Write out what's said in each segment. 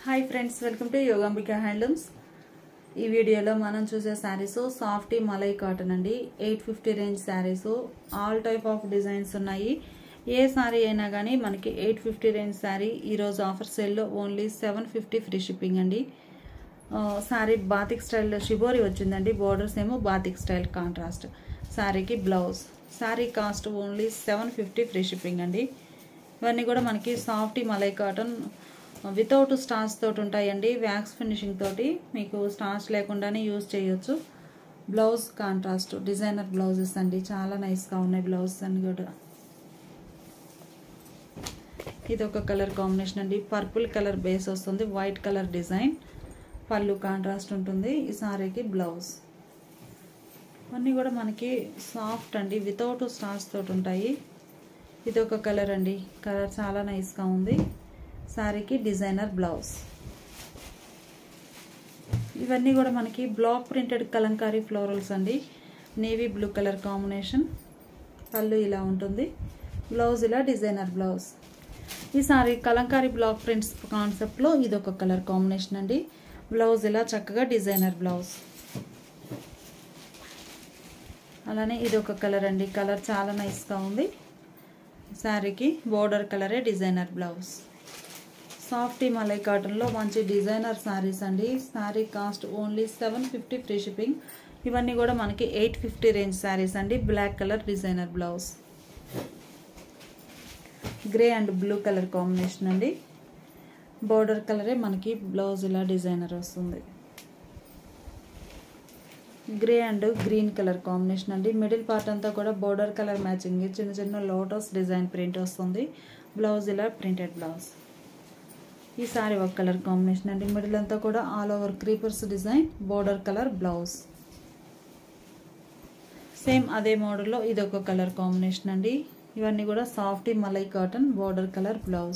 hi friends welcome to Yogambika handlooms ఈ వీడియోలో మనం చూసే శారీస్ సాఫ్టీ మలై కాటన్ అండి eight fifty range saris all type of designs ఉన్నాయి ఏ శారీ అయినా కానీ మనకి ఎయిట్ ఫిఫ్టీ రేంజ్ శారీ ఈరోజు ఆఫర్ సేల్లో only seven fifty free shipping అండి శారీ బాతిక్ స్టైల్ షిబోరి వచ్చిందండి బోర్డర్స్ ఏమో బాతిక్ స్టైల్ కాంట్రాస్ట్ శారీకి blouse sari cost only seven fifty free shipping అండి ఇవన్నీ కూడా మనకి softy malai cotton without starch తోటి ఉంటాయండి వ్యాక్స్ ఫినిషింగ్ తోటి మీకు స్టార్చ్ లేకుండానే యూజ్ చేయొచ్చు బ్లౌజ్ కాంట్రాస్ట్ డిజైనర్ బ్లౌజెస్ అండి చాలా నైస్గా ఉన్నాయి బ్లౌజెస్ అన్ని కూడా ఇది ఒక కలర్ కాంబినేషన్ అండి పర్పుల్ కలర్ బేస్ వస్తుంది వైట్ కలర్ డిజైన్ పళ్ళు కాంట్రాస్ట్ ఉంటుంది ఈ సారీకి బ్లౌజ్ అన్నీ కూడా మనకి సాఫ్ట్ అండి వితౌట్ స్టార్చ్ తోటి ఉంటాయి ఇది ఒక కలర్ అండి కలర్ చాలా నైస్గా ఉంది శారీకి డిజైనర్ బ్లౌజ్ ఇవన్నీ కూడా మనకి బ్లాక్ ప్రింటెడ్ కలంకారీ ఫ్లోరల్స్ అండి నేవీ బ్లూ కలర్ కాంబినేషన్ పళ్ళు ఇలా ఉంటుంది బ్లౌజ్ ఇలా డిజైనర్ బ్లౌజ్ ఈ సారీ కలంకారీ బ్లాక్ ప్రింట్స్ కాన్సెప్ట్లో ఇది ఒక కలర్ కాంబినేషన్ అండి బ్లౌజ్ ఇలా చక్కగా డిజైనర్ బ్లౌజ్ అలానే ఇది ఒక కలర్ అండి కలర్ చాలా నైస్గా ఉంది శారీకి బోర్డర్ కలరే డిజైనర్ బ్లౌజ్ సాఫ్టీ మలై కాటన్లో మంచి డిజైనర్ శారీస్ అండి sari cost only seven fifty free shipping ఇవన్నీ కూడా మనకి ఎయిట్ ఫిఫ్టీ రేంజ్ శారీస్ అండి black colour designer blouse grey and blue colour combination అండి బోర్డర్ కలరే మనకి బ్లౌజ్ ఇలా డిజైనర్ వస్తుంది grey and green colour combination అండి మిడిల్ పార్ట్ అంతా కూడా బోర్డర్ కలర్ మ్యాచింగ్ చిన్న చిన్న లోటస్ డిజైన్ ప్రింట్ వస్తుంది బ్లౌజ్ ఇలా ప్రింటెడ్ బ్లౌజ్ ఈ సారీ ఒక కలర్ కాంబినేషన్ అండి మిడిల్ అంతా కూడా all over creepers design border colour blouse same అదే మోడల్లో ఇది ఒక కలర్ కాంబినేషన్ అండి ఇవన్నీ కూడా soft malai cotton border colour blouse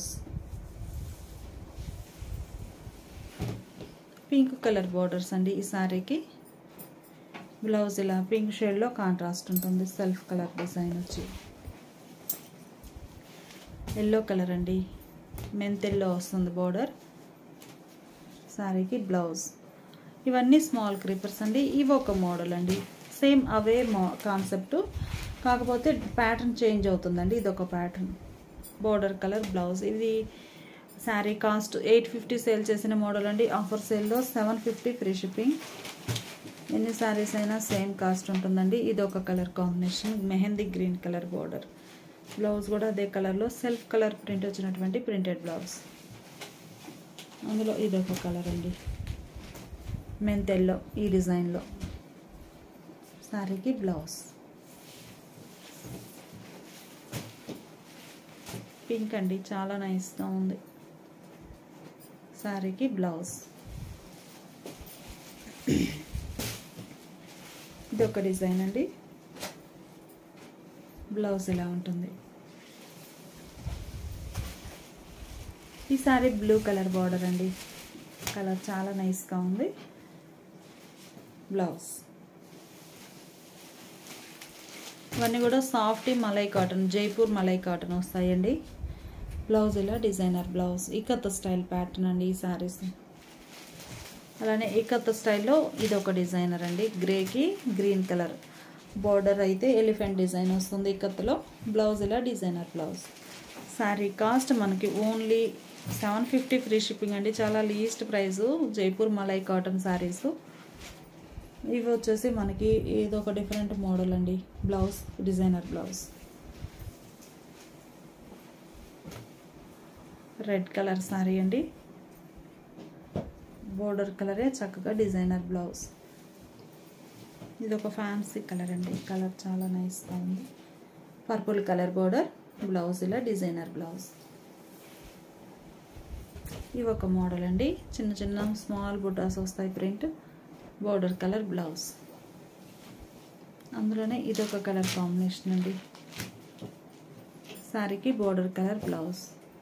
pink colour borders అండి ఈ సారీకి బ్లౌజ్ ఇలా పింక్ షేడ్లో కాంట్రాస్ట్ ఉంటుంది సెల్ఫ్ కలర్ డిజైన్ వచ్చి ఎల్లో కలర్ అండి మెంతెల్లో వస్తుంది బోర్డర్ శారీకి బ్లౌజ్ ఇవన్నీ స్మాల్ క్రీపర్స్ అండి ఇవి ఒక మోడల్ అండి సేమ్ అవే మో కాన్సెప్ట్ కాకపోతే ప్యాటర్న్ చేంజ్ అవుతుందండి ఇది ఒక ప్యాటర్న్ బోర్డర్ కలర్ బ్లౌజ్ ఇది sari cost eight fifty sale చేసిన మోడల్ అండి ఆఫర్ సేల్లో సెవెన్ ఫిఫ్టీ ఫ్రీ షిప్పింగ్ ఎన్ని శారీస్ అయినా సేమ్ కాస్ట్ ఉంటుందండి ఇది ఒక colour combination mehndi green colour border blouse కూడా అదే కలర్లో సెల్ఫ్ కలర్ ప్రింట్ వచ్చినటువంటి ప్రింటెడ్ బ్లౌజ్ అందులో ఇది ఒక కలర్ అండి మెంతెల్లో ఈ డిజైన్లో శారీకి బ్లౌజ్ పింక్ అండి చాలా నైస్గా ఉంది శారీకి బ్లౌజ్ ఇది ఒక డిజైన్ అండి బ్లౌజ్ ఇలా ఉంటుంది ఈ సారీ బ్లూ కలర్ బార్డర్ అండి కలర్ చాలా నైస్గా ఉంది బ్లౌజ్ ఇవన్నీ కూడా soft malai cotton Jaipur malai cotton వస్తాయండి బ్లౌజ్ ఇలా designer blouse ikat style pattern అండి ఈ శారీస్ అలానే ఇకత్ స్టైల్లో ఇది ఒక డిజైనర్ అండి గ్రేకి గ్రీన్ కలర్ బార్డర్ అయితే ఎలిఫెంట్ డిజైన్ వస్తుంది ఇకత్తులో బ్లౌజ్ ఇలా డిజైనర్ బ్లౌజ్ శారీ కాస్ట్ మనకి only seven fifty free shipping అండి చాలా least price Jaipur malai cotton saris ఇవి వచ్చేసి మనకి ఏదో ఒక డిఫరెంట్ మోడల్ అండి blouse designer blouse red colour sari అండి బోర్డర్ కలరే చక్కగా డిజైనర్ బ్లౌజ్ ఇది ఒక ఫ్యాన్సీ కలర్ అండి కలర్ చాలా నైస్గా ఉంది పర్పుల్ కలర్ బోర్డర్ బ్లౌజ్ ఇలా డిజైనర్ బ్లౌజ్ ఇవి ఒక మోడల్ అండి చిన్న చిన్న స్మాల్ బుట్టాస్ వస్తాయి ప్రింట్ బోర్డర్ కలర్ బ్లౌజ్ అందులోనే ఇది ఒక కలర్ కాంబినేషన్ అండి శారీకి బోర్డర్ కలర్ బ్లౌజ్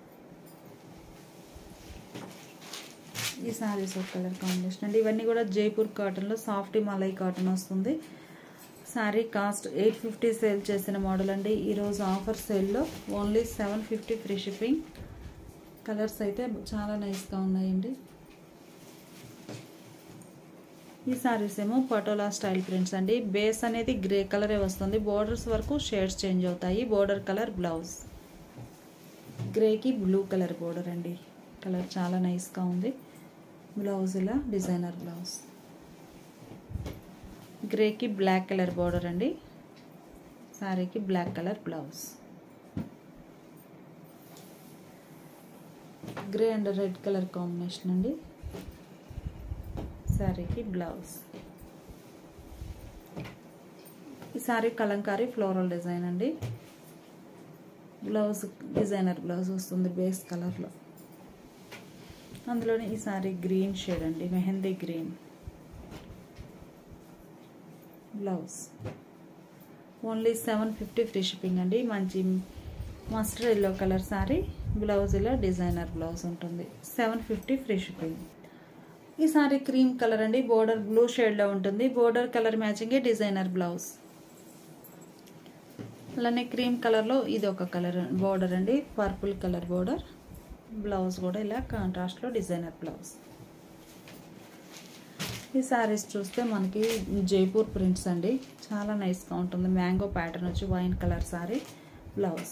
ఈ శారీస్ ఒక కలర్ కాంబినేషన్ అండి ఇవన్నీ కూడా జైపూర్ కాటన్లో సాఫ్ట్ మలై కాటన్ వస్తుంది sari cost eight fifty sale చేసిన మోడల్ అండి ఈరోజు ఆఫర్ సేల్లో only seven fifty free shipping colours అయితే చాలా నైస్గా ఉన్నాయండి ఈ సారీస్ ఏమో పటోలా స్టైల్ ప్రింట్స్ అండి బేస్ అనేది గ్రే కలరే వస్తుంది బోర్డర్స్ వరకు షేడ్స్ చేంజ్ అవుతాయి బోర్డర్ కలర్ బ్లౌజ్ గ్రేకి బ్లూ కలర్ బోర్డర్ అండి కలర్ చాలా నైస్గా ఉంది బ్లౌజ్ ఇలా డిజైనర్ బ్లౌజ్ గ్రేకి బ్లాక్ కలర్ బోర్డర్ అండి శారీకి black colour blouse grey and red colour combination అండి శారీకి బ్లౌజ్ ఈ శారీ కలంకారీ ఫ్లోరల్ డిజైన్ అండి బ్లౌజ్ డిజైనర్ బ్లౌజ్ వస్తుంది బేస్ కలర్లో అందులోనే ఈ శారీ గ్రీన్ షేడ్ అండి mehndi green blouse only seven fifty free shipping అండి మంచి mustard yellow colour sari blouse ఇలా డిజైనర్ బ్లౌజ్ ఉంటుంది సెవెన్ ఫిఫ్టీ ఫ్రీ షిప్పింగ్ ఈ సారీ క్రీమ్ కలర్ అండి బోర్డర్ బ్లూ షేడ్లో ఉంటుంది బోర్డర్ కలర్ మ్యాచింగే డిజైనర్ బ్లౌజ్ అలానే క్రీమ్ కలర్లో ఇది ఒక కలర్ బోర్డర్ అండి పర్పుల్ కలర్ బోర్డర్ బ్లౌజ్ కూడా ఇలా కాంట్రాస్ట్లో డిజైనర్ బ్లౌజ్ ఈ శారీస్ చూస్తే మనకి జైపూర్ ప్రింట్స్ అండి చాలా నైస్గా ఉంటుంది మ్యాంగో ప్యాటర్న్ వచ్చి wine colour sari blouse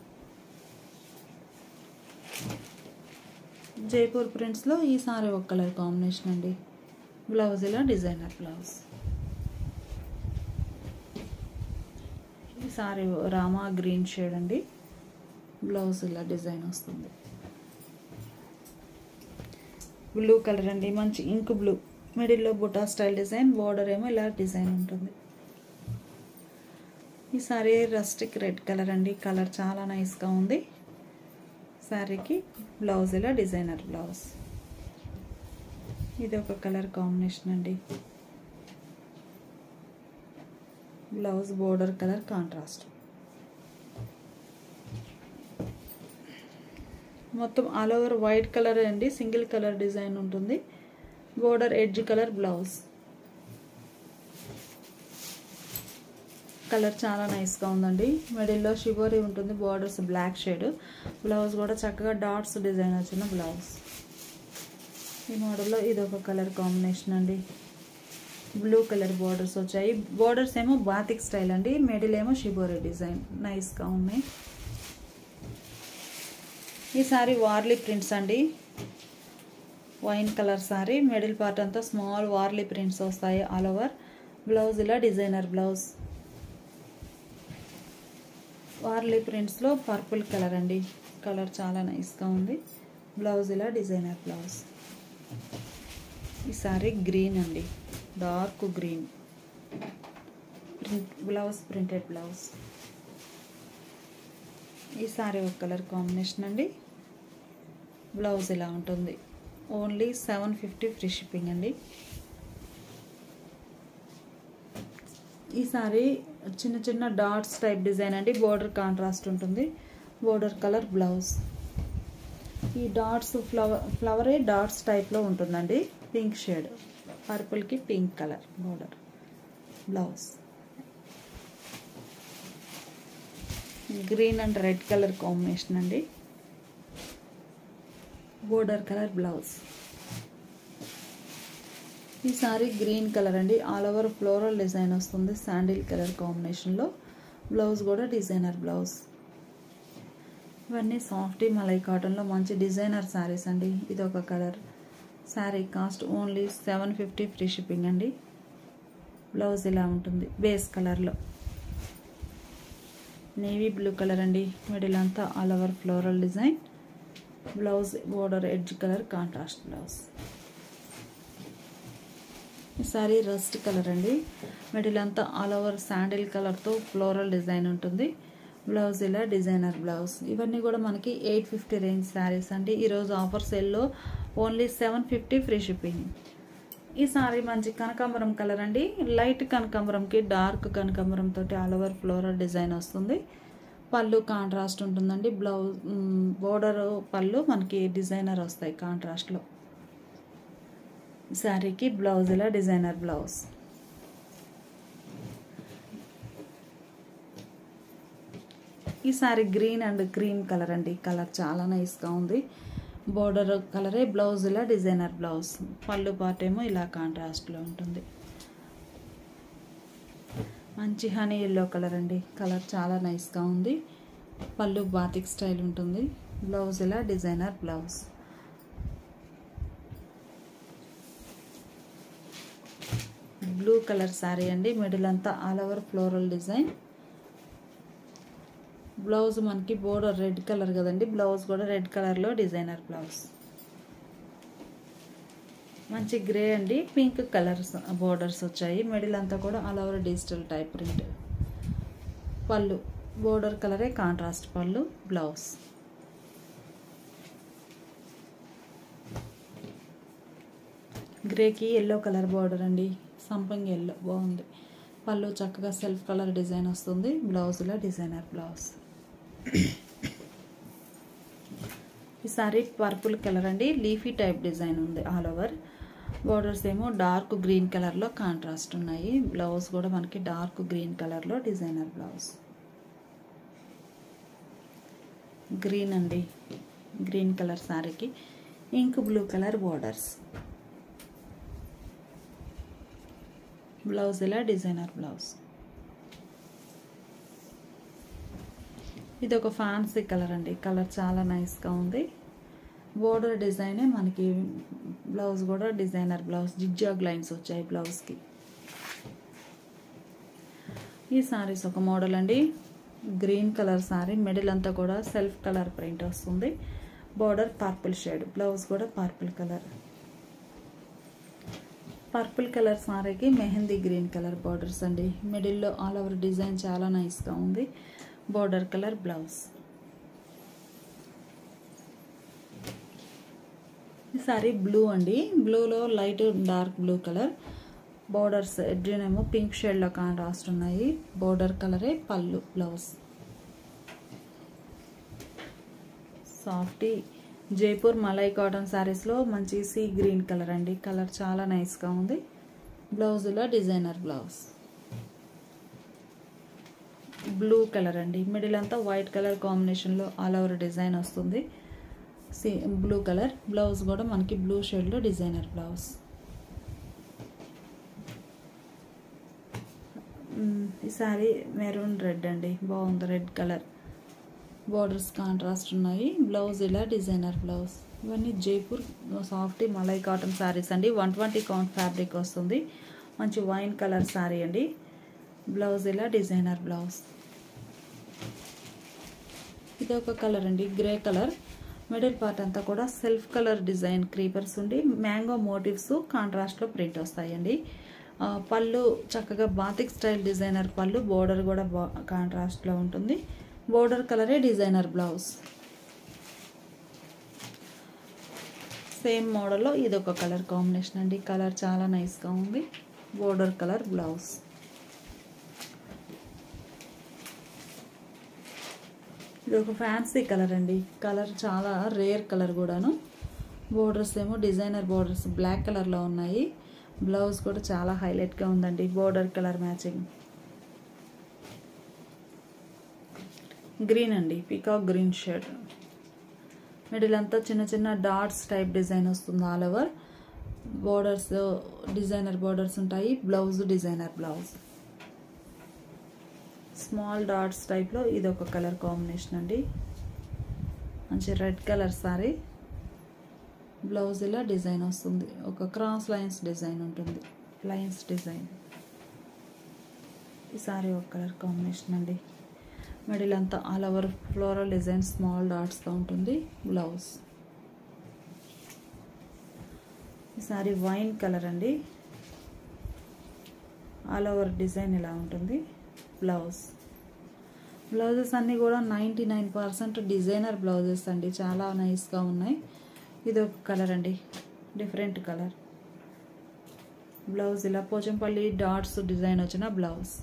Jaipur ప్రింట్స్లో ఈ సారీ ఒక కలర్ కాంబినేషన్ అండి బ్లౌజ్ ఇలా డిజైనర్ బ్లౌజ్ ఈ సారీ రామా గ్రీన్ షేడ్ అండి బ్లౌజ్ ఇలా డిజైన్ వస్తుంది బ్లూ కలర్ అండి మంచి ఇంక్ బ్లూ మిడిల్లో బుటా స్టైల్ డిజైన్ బోర్డర్ ఏమో ఇలా డిజైన్ ఉంటుంది ఈ సారీ రస్టిక్ రెడ్ కలర్ అండి కలర్ చాలా నైస్గా ఉంది శారీకి బ్లౌజ్ ఇలా డిజైనర్ బ్లౌజ్ ఇది ఒక కలర్ కాంబినేషన్ అండి బ్లౌజ్ బోర్డర్ కలర్ కాంట్రాస్ట్ మొత్తం ఆల్ ఓవర్ వైట్ కలర్ అండి సింగిల్ కలర్ డిజైన్ ఉంటుంది border edge colour blouse colour చాలా నైస్గా ఉందండి మిడిల్లో షిబోరీ ఉంటుంది బార్డర్స్ బ్లాక్ షేడ్ బ్లౌజ్ కూడా చక్కగా డాట్స్ డిజైన్ వచ్చిన బ్లౌజ్ ఈ మోడల్లో ఇది ఒక కలర్ కాంబినేషన్ అండి బ్లూ కలర్ బార్డర్స్ వచ్చాయి బార్డర్స్ ఏమో బాతిక్ స్టైల్ అండి మిడిల్ ఏమో షిబోరీ డిజైన్ నైస్గా ఉన్నాయి ఈ సారీ వార్లీ ప్రింట్స్ అండి wine colour sari middle part అంతా స్మాల్ వార్లీ ప్రింట్స్ వస్తాయి ఆల్ ఓవర్ బ్లౌజ్ ఇలా డిజైనర్ బ్లౌజ్ వార్లీ ప్రింట్స్లో పర్పుల్ కలర్ అండి కలర్ చాలా నైస్గా ఉంది బ్లౌజ్ ఇలా డిజైనర్ బ్లౌజ్ ఈ సారీ గ్రీన్ అండి dark green print blouse printed blouse ఈ సారీ ఒక కలర్ కాంబినేషన్ అండి బ్లౌజ్ ఇలా ఉంటుంది only seven fifty free shipping అండి ఈ సారీ చిన్న చిన్న డాట్స్ టైప్ డిజైన్ అండి బోర్డర్ కాంట్రాస్ట్ ఉంటుంది బోర్డర్ కలర్ బ్లౌజ్ ఈ డాట్స్ ఫ్లవర్ ఫ్లవరే డాట్స్ టైప్లో ఉంటుందండి పింక్ షేడ్ పర్పుల్కి pink colour border blouse green and red colour combination అండి బోర్డర్ కలర్ బ్లౌజ్ ఈ సారీ గ్రీన్ కలర్ అండి ఆల్ ఓవర్ ఫ్లోరల్ డిజైన్ వస్తుంది శాండిల్ కలర్ కాంబినేషన్లో బ్లౌజ్ కూడా డిజైనర్ బ్లౌజ్ ఇవన్నీ సాఫ్టీ మలై కాటన్లో మంచి డిజైనర్ శారీస్ అండి ఇది ఒక colour sari cost only seven fifty free shipping అండి బ్లౌజ్ ఇలా ఉంటుంది బేస్ కలర్లో నేవీ బ్లూ కలర్ అండి మిడిల్ అంతా all over floral design blouse border edge colour contrast blouse ఈ సారీ రస్ట్ కలర్ అండి మిడిల్ అంతా ఆల్ ఓవర్ శాండిల్ కలర్తో ఫ్లోరల్ డిజైన్ ఉంటుంది బ్లౌజ్ ఇలా డిజైనర్ బ్లౌజ్ ఇవన్నీ కూడా మనకి ఎయిట్ ఫిఫ్టీ రేంజ్ శారీస్ అండి ఈరోజు ఆఫర్ సేల్లో only seven fifty free shipping ఈ సారీ మంచి కనకాంబరం కలర్ అండి లైట్ కనకాంబరంకి డార్క్ కనకాంబరం తోటి ఆల్ ఓవర్ ఫ్లోరల్ డిజైన్ వస్తుంది పళ్ళు కాంట్రాస్ట్ ఉంటుందండి బ్లౌజ్ బోర్డర్ పళ్ళు మనకి డిజైనర్ వస్తాయి కాంట్రాస్ట్లో శారీకి బ్లౌజ్ ఇలా డిజైనర్ బ్లౌజ్ ఈ sari green and cream colour అండి కలర్ చాలా నైస్గా ఉంది బోర్డర్ కలరే బ్లౌజ్ ఇలా డిజైనర్ బ్లౌజ్ పళ్ళు పార్ట్ ఏమో ఇలా కాంట్రాస్ట్లో ఉంటుంది మంచి హనీ ఎల్లో కలర్ అండి కలర్ చాలా నైస్గా ఉంది పళ్ళు బాతిక్ స్టైల్ ఉంటుంది బ్లౌజ్ ఇలా designer blouse blue colour sari అండి మిడిల్ అంతా all over floral design blouse మనకి బోర్డర్ రెడ్ కలర్ కదండి బ్లౌజ్ కూడా రెడ్ కలర్లో డిజైనర్ బ్లౌజ్ మంచి గ్రే అండి పింక్ కలర్స్ బోర్డర్స్ వచ్చాయి మిడిల్ అంతా కూడా all over digital type print పళ్ళు బోర్డర్ కలరే కాంట్రాస్ట్ పళ్ళు బ్లౌజ్ గ్రేకి ఎల్లో కలర్ బార్డర్ అండి సంపంగి ఎల్లో బాగుంది పళ్ళు చక్కగా సెల్ఫ్ కలర్ డిజైన్ వస్తుంది బ్లౌజ్లో డిజైనర్ బ్లౌజ్ ఈ సారీ పర్పుల్ కలర్ అండి లీఫీ టైప్ డిజైన్ ఉంది ఆల్ ఓవర్ బోర్డర్స్ ఏమో డార్క్ గ్రీన్ కలర్లో కాంట్రాస్ట్ ఉన్నాయి బ్లౌజ్ కూడా మనకి డార్క్ గ్రీన్ కలర్లో డిజైనర్ బ్లౌజ్ గ్రీన్ అండి గ్రీన్ కలర్ శారీకి ink blue colour borders blouse ఇలా డిజైనర్ బ్లౌజ్ ఇది ఒక ఫ్యాన్సీ కలర్ అండి కలర్ చాలా నైస్గా ఉంది బోర్డర్ డిజైనే మనకి బ్లౌజ్ కూడా డిజైనర్ బ్లౌజ్ జిగ్జాగ్ లైన్స్ వచ్చాయి బ్లౌజ్కి ఈ సారీస్ ఒక మోడల్ అండి గ్రీన్ కలర్ సారీ మిడిల్ అంతా కూడా సెల్ఫ్ కలర్ ప్రింట్ వస్తుంది బోర్డర్ పర్పుల్ షేడ్ బ్లౌజ్ కూడా పర్పుల్ కలర్ పర్పుల్ కలర్ సారీకి మెహందీ గ్రీన్ కలర్ బార్డర్స్ అండి మిడిల్లో ఆల్ ఓవర్ డిజైన్ చాలా నైస్గా ఉంది బార్డర్ కలర్ బ్లౌజ్ ఈ సారీ బ్లూ అండి బ్లూలో light dark blue colour borders ఎడ్రీనేమో పింక్ షేడ్లో కాంట్రాస్ట్ ఉన్నాయి బోర్డర్ కలరే పళ్ళు blouse softy Jaipur malai cotton శారీస్లో మంచి సీ గ్రీన్ కలర్ అండి కలర్ చాలా నైస్గా ఉంది బ్లౌజ్లో డిజైనర్ బ్లౌజ్ బ్లూ కలర్ అండి మిడిల్ అంతా వైట్ కలర్ కాంబినేషన్లో ఆల్ ఓవర్ డిజైన్ వస్తుంది సీ బ్లూ కలర్ బ్లౌజ్ కూడా మనకి బ్లూ షేడ్లో డిజైనర్ బ్లౌజ్ ఈ సారీ మెరూన్ రెడ్ అండి బాగుంది రెడ్ కలర్ బార్డర్స్ కాంట్రాస్ట్ ఉన్నాయి బ్లౌజ్ ఇలా డిజైనర్ బ్లౌజ్ ఇవన్నీ జైపూర్ సాఫ్ట్ మలై కాటన్ శారీస్ అండి వన్ ట్వంటీ కౌంట్ ఫ్యాబ్రిక్ వస్తుంది మంచి వైన్ కలర్ శారీ అండి బ్లౌజ్ ఇలా డిజైనర్ బ్లౌజ్ ఇది ఒక కలర్ అండి గ్రే కలర్ మిడిల్ పార్ట్ అంతా కూడా సెల్ఫ్ కలర్ డిజైన్ క్రీపర్స్ ఉండి మ్యాంగో మోటివ్స్ కాంట్రాస్ట్లో ప్రింట్ వస్తాయండి పళ్ళు చక్కగా బాతిక్ స్టైల్ డిజైనర్ పళ్ళు బోర్డర్ కూడా బా కాంట్రాస్ట్లో ఉంటుంది బోర్డర్ కలరే డిజైనర్ బ్లౌజ్ సేమ్ మోడల్లో ఇది ఒక కలర్ కాంబినేషన్ అండి కలర్ చాలా నైస్గా ఉంది బోర్డర్ కలర్ బ్లౌజ్ ఇది ఒక ఫ్యాన్సీ కలర్ అండి కలర్ చాలా రేర్ కలర్ కూడాను బోర్డర్స్ ఏమో డిజైనర్ బోర్డర్స్ బ్లాక్ కలర్లో ఉన్నాయి బ్లౌజ్ కూడా చాలా హైలైట్గా ఉందండి బోర్డర్ కలర్ మ్యాచింగ్ గ్రీన్ అండి పికాక్ గ్రీన్ షర్ట్ మిడిల్ అంతా చిన్న చిన్న డాట్స్ టైప్ డిజైన్ వస్తుంది all over borders designer borders ఉంటాయి blouse designer blouse small dots టైప్లో ఇది ఒక కలర్ కాంబినేషన్ అండి మంచి రెడ్ కలర్ సారీ బ్లౌజ్ ఇలా డిజైన్ వస్తుంది ఒక క్రాస్ లైన్స్ డిజైన్ ఉంటుంది లైన్స్ డిజైన్ ఈ సారీ ఒక కలర్ కాంబినేషన్ అండి మిడిల్ అంతా all over floral design small డాట్స్తో ఉంటుంది బ్లౌజ్ ఈ సారీ వైన్ కలర్ అండి ఆల్ ఓవర్ డిజైన్ ఇలా ఉంటుంది బ్లౌజ్ బ్లౌజెస్ అన్నీ కూడా ninety nine percent designer blouses అండి చాలా నైస్గా ఉన్నాయి ఇది ఒక కలర్ అండి డిఫరెంట్ కలర్ బ్లౌజ్ ఇలా పోచంపల్లి డాట్స్ డిజైన్ వచ్చిన బ్లౌజ్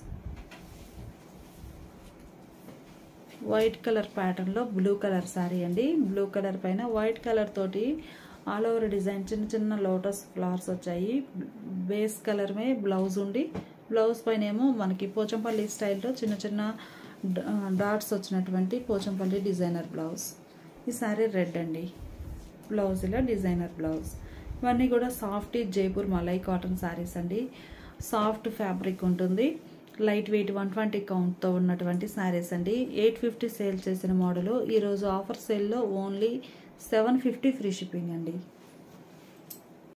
వైట్ కలర్ ప్యాటర్న్లో బ్లూ కలర్ శారీ అండి బ్లూ కలర్ పైన వైట్ కలర్ తోటి ఆల్ ఓవర్ డిజైన్ చిన్న చిన్న లోటస్ ఫ్లవర్స్ వచ్చాయి బేస్ కలర్మే బ్లౌజ్ ఉండి బ్లౌజ్ పైన ఏమో మనకి పోచంపల్లి స్టైల్లో చిన్న చిన్న డాట్స్ వచ్చినటువంటి పోచంపల్లి డిజైనర్ బ్లౌజ్ ఈ శారీ రెడ్ అండి బ్లౌజ్ ఇలా డిజైనర్ బ్లౌజ్ ఇవన్నీ కూడా సాఫ్ట్ జైపూర్ మలై కాటన్ శారీస్ అండి సాఫ్ట్ ఫ్యాబ్రిక్ ఉంటుంది లైట్ వెయిట్ వన్ ట్వంటీ కౌంట్తో ఉన్నటువంటి శారీస్ అండి ఎయిట్ ఫిఫ్టీ సేల్ చేసిన మోడలు ఈరోజు ఆఫర్ సేల్లో only seven fifty free shipping అండి